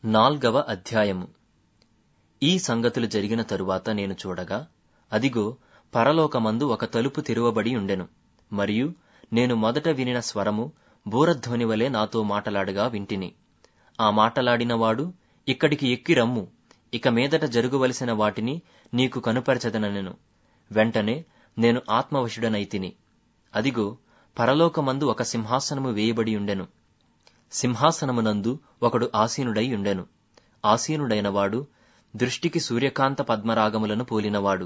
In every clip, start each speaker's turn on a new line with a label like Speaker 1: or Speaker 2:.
Speaker 1: నాల్గవ అధ్యాయము ఈ సంగతులు జరిగిన తరువాత నేను చూడగా అదిగో పరలోకమందు ఒక తలుపు తెరువబడి ఉండెను మరియు నేను మొదట వినిన స్వరము బూరధ్వని వలె నాతో మాటలాడగా వింటిని ఆ మాటలాడినవాడు ఇక్కడికి ఎక్కి రమ్ము ఇక మీదట జరుగువలసిన వాటిని నీకు కనుపరచదనెను వెంటనే నేను ఆత్మవశుడనైతిని అదిగో పరలోకమందు ఒక సింహాసనము వేయబడి ఉండెను సింహాసనమునందు ఒకడు ఆసీనుడై ఉండెను ఆసీనుడైన వాడు దృష్టికి సూర్యకాంత పద్మరాగములను పోలినవాడు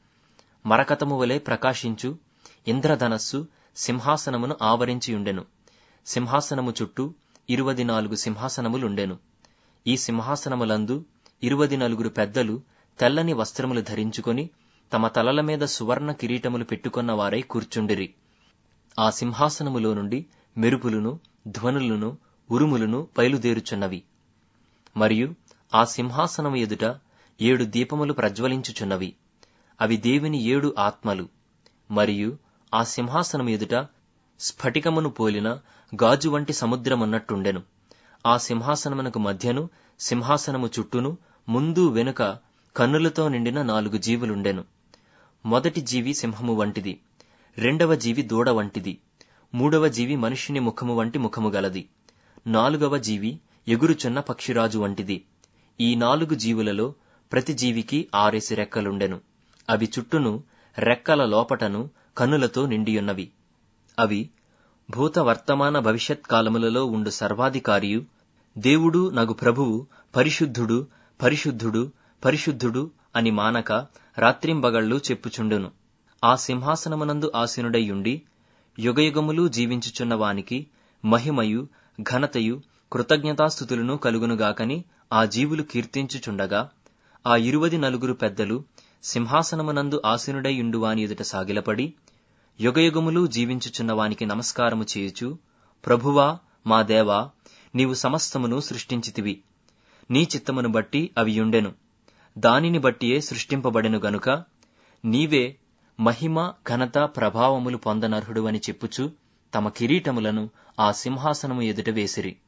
Speaker 1: మరకతము వలె ప్రకాశించు ఇంద్రధనస్సు సింహాసనమును ఆవరించియుండెను సింహాసనము చుట్టూ ఇరువది నాలుగు సింహాసనములుండెను ఈ సింహాసనములందు ఇరువది నలుగురు పెద్దలు తెల్లని వస్త్రములు ధరించుకొని తమ తలల మీద సువర్ణ కిరీటములు పెట్టుకొన్న వారై కూర్చుండిరి ఆ సింహాసనములో నుండి మెరుపులును ధ్వనులను ఉరుములను బయలుదేరుచున్నవి మరియు ఆ సింహాసనము ఎదుట ఏడు దీపములు ప్రజ్వలించుచున్నవి అవి దేవుని ఏడు ఆత్మలు మరియు ఆ సింహాసనము ఎదుట స్ఫటికమును పోలిన గాజు వంటి సముద్రమున్నట్టుండెను ఆ సింహాసనమునకు మధ్యను సింహాసనము చుట్టూను ముందు వెనుక కన్నులతో నిండిన నాలుగు జీవులుండెను మొదటి జీవి సింహము వంటిది రెండవ జీవి దూడ వంటిది మూడవ జీవి మనుష్యుని ముఖము వంటి ముఖము గలది నాలుగవ జీవి ఎగురుచున్న పక్షిరాజు వంటిది ఈ నాలుగు జీవులలో ప్రతి జీవికి ఆరేసి రెక్కలుండెను అవి చుట్టూను రెక్కల లోపటను కన్నులతో నిండియున్నవి అవి భూత వర్తమాన భవిష్యత్ కాలములలో ఉండు సర్వాధికారియు దేవుడు నగు ప్రభువు పరిశుద్ధుడు పరిశుద్ధుడు పరిశుద్ధుడు అని మానక రాత్రింబగళ్ళు చెప్పుచుండును ఆ సింహాసనమునందు ఆసీనుడైయుండి యుగయుగములు జీవించుచున్న వానికి మహిమయు ఘనతయు కృతజ్ఞతాస్థుతులను కలుగునుగాకని ఆ జీవులు కీర్తించుచుండగా ఆ ఇరువది నలుగురు పెద్దలు సింహాసనమునందు ఆసీనుడైయుండు వాని ఎదుట సాగిలపడి యుగయుగములు జీవించుచున్న వానికి నమస్కారము చేయుచు ప్రభువా మా దేవా నీవు సమస్తమును సృష్టించితివి నీ చిత్తమును బట్టి అవి యుండెను దానిని బట్టియే సృష్టింపబడెను గనుక నీవే మహిమ ఘనత ప్రభావములు పొందనర్హుడు అని చెప్పుచు తమ కిరీటములను ఆ సింహాసనము ఎదుట వేసిరి